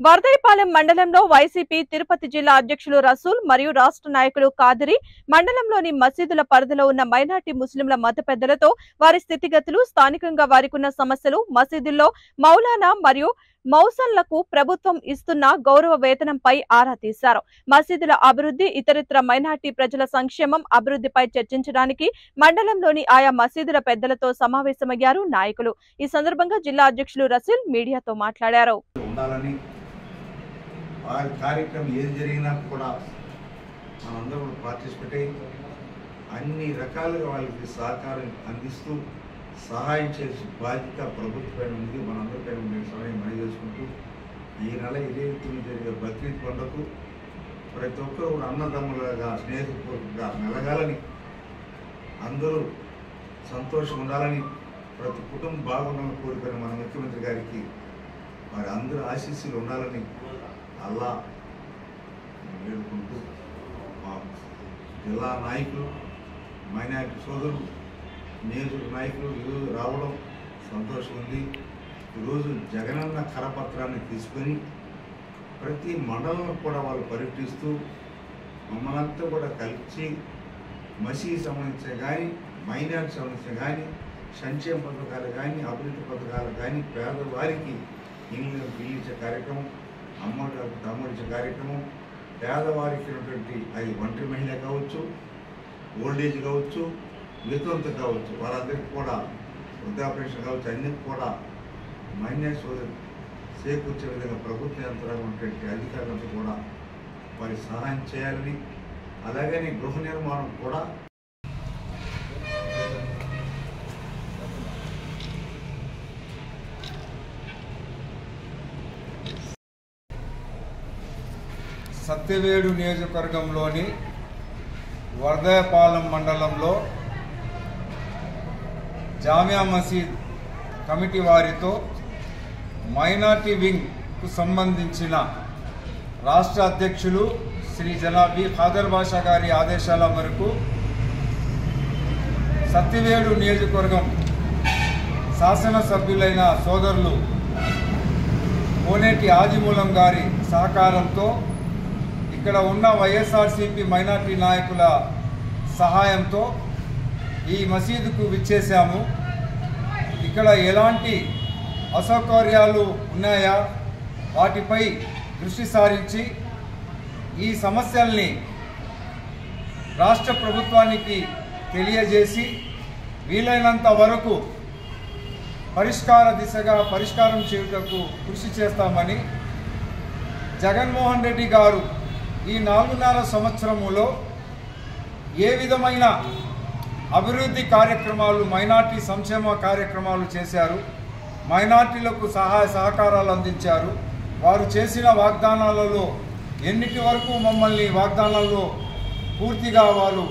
వరదైపాలెం మండలంలో వైసీపీ తిరుపతి జిల్లా అధ్యక్షులు రసూల్ మరియు రాష్ట్ర నాయకులు కాదిరి మండలంలోని మసీదుల పరిధిలో ఉన్న మైనార్టీ ముస్లింల మత పెద్దలతో వారి స్థితిగతులు స్థానికంగా వారికున్న సమస్యలు మసీదుల్లో మౌలానా మరియు మౌసన్లకు ప్రభుత్వం ఇస్తున్న గౌరవ వేతనంపై ఆరా తీశారు మసీదుల అభివృద్ధి ఇతరితర మైనార్టీ ప్రజల సంక్షేమం అభివృద్ధిపై చర్చించడానికి మండలంలోని ఆయా మసీదుల పెద్దలతో సమావేశమయ్యారు నాయకులు ఈ సందర్భంగా జిల్లా అధ్యక్షులు రసూల్ మీడియాతో మాట్లాడారు ఉండాలని వారి కార్యక్రమం ఏది జరిగినా కూడా మనందరం పార్టిసిపేట్ అయ్యి అన్ని రకాలుగా వాళ్ళకి సహకారం అందిస్తూ సహాయం చేసే బాధ్యత ప్రభుత్వపైన ఉంది మనందరిపైన ఉండే సమయం మనం చేసుకుంటూ ఈ నెల ఇరవై తొమ్మిది జరిగే బక్రీద్ పండుగకు ప్రతి ఒక్కరు కూడా అన్నదమ్ములుగా స్నేహపూర్వకంగా మెలగాలని అందరూ సంతోషం ఉండాలని ప్రతి కుటుంబం బాగుండాలని కోరుకునే మన ముఖ్యమంత్రి గారికి వారి అందరూ ఆశీస్సులు ఉండాలని అల్లా వేడుకుంటూ మా జిల్లా నాయకులు మైనార్టీ సోదరులు నియోజక నాయకులు ఈరోజు రావడం సంతోషం ఉంది ఈరోజు జగనన్న కరపత్రాన్ని తీసుకొని ప్రతి మండలం కూడా వాళ్ళు పర్యటిస్తూ మమ్మల్ని అంతా కూడా కలిసి మసీద్ సంబంధించిన కానీ మైనార్టీ సంబంధించిన కానీ సంక్షేమ పథకాలు కానీ అభివృద్ధి పథకాలు కానీ పేదవారికి ఇల్లు పిలిచే కార్యక్రమం అమ్మడానికి తమ్ముడిచ్చే కార్యక్రమం పేదవారికి ఉన్నటువంటి అది ఒంటరి మహిళ కావచ్చు ఓల్డేజ్ కావచ్చు వితంతు కావచ్చు వాళ్ళందరికీ కూడా వృద్ధాపరేషన్ కావచ్చు అన్నిటికీ కూడా మైనార్ సోదరు చేకూర్చే విధంగా ప్రభుత్వ యంత్రాంగం ఉన్నటువంటి అధికారులంతా కూడా వారి సహాయం చేయాలని అలాగని గృహ నిర్మాణం కూడా సత్యవేడు నియోజకవర్గంలోని వర్ధయపాలెం మండలంలో జామియా మసీద్ కమిటీ వారితో మైనార్టీ వింగ్కు సంబంధించిన రాష్ట్ర అధ్యక్షులు శ్రీ జనాబీ ఖాదర్ బాషా గారి ఆదేశాల మేరకు సత్యవేడు నియోజకవర్గం శాసనసభ్యులైన సోదరులు కోనేటి ఆదిమూలం గారి సహకారంతో ఇక్కడ ఉన్న వైఎస్ఆర్సీపీ మైనార్టీ నాయకుల సహాయంతో ఈ మసీదుకు విచ్చేశాము ఇక్కడ ఎలాంటి అసౌకర్యాలు ఉన్నాయా వాటిపై దృష్టి సారించి ఈ సమస్యల్ని రాష్ట్ర ప్రభుత్వానికి తెలియజేసి వీలైనంత వరకు పరిష్కార దిశగా పరిష్కారం చేయుటకు కృషి చేస్తామని జగన్మోహన్ రెడ్డి గారు ఈ నాలుగున్నర సంవత్సరములో ఏ విధమైన అభివృద్ధి కార్యక్రమాలు మైనార్టీ సంక్షేమ కార్యక్రమాలు చేశారు మైనార్టీలకు సహాయ సహకారాలు అందించారు వారు చేసిన వాగ్దానాలలో ఎన్నిటి వరకు మమ్మల్ని వాగ్దానాల్లో పూర్తిగా వారు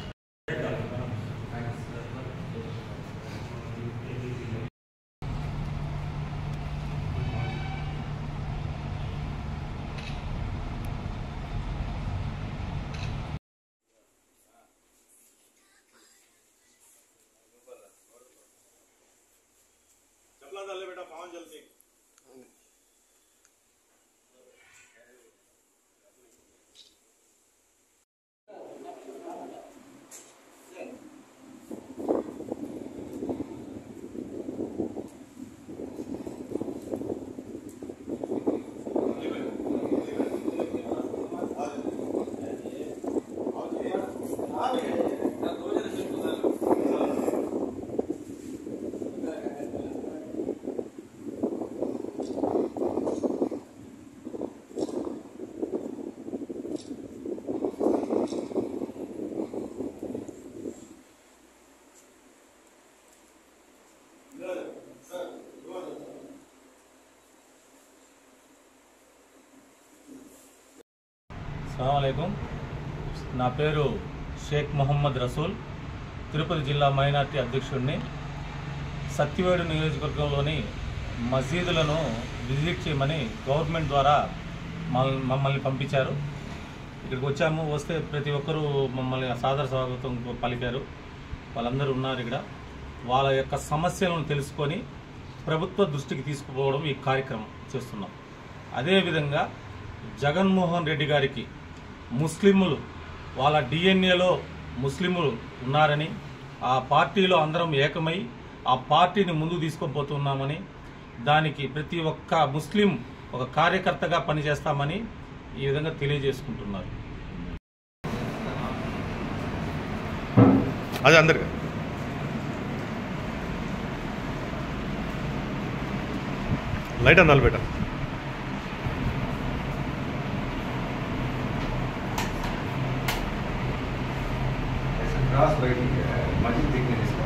అస్సలామలైకుం నా పేరు షేక్ మొహమ్మద్ రసూల్ తిరుపతి జిల్లా మైనార్టీ అధ్యక్షుడిని సత్యవేడు నియోజకవర్గంలోని మసీదులను విజిట్ చేయమని గవర్నమెంట్ ద్వారా మల్- మమ్మల్ని పంపించారు ఇక్కడికి వచ్చాము వస్తే ప్రతి ఒక్కరూ మమ్మల్ని సాదర స్వాగతం పలికారు వాళ్ళందరూ ఉన్నారు ఇక్కడ వాళ్ళ యొక్క సమస్యలను తెలుసుకొని ప్రభుత్వ దృష్టికి తీసుకుపోవడం ఈ కార్యక్రమం చేస్తున్నాం అదేవిధంగా జగన్మోహన్ రెడ్డి గారికి ముస్లింలు వాళ్ళ డిఎన్ఏలో ముస్లింలు ఉన్నారని ఆ పార్టీలో అందరం ఏకమై ఆ పార్టీని ముందు తీసుకుపోతున్నామని దానికి ప్రతి ఒక్క ముస్లిం ఒక కార్యకర్తగా పనిచేస్తామని ఈ విధంగా తెలియజేసుకుంటున్నారు అదే అందరికీ లైట్ అన్నాలి బేట క్రాస్ బయటికి మధ్య దిగ్గు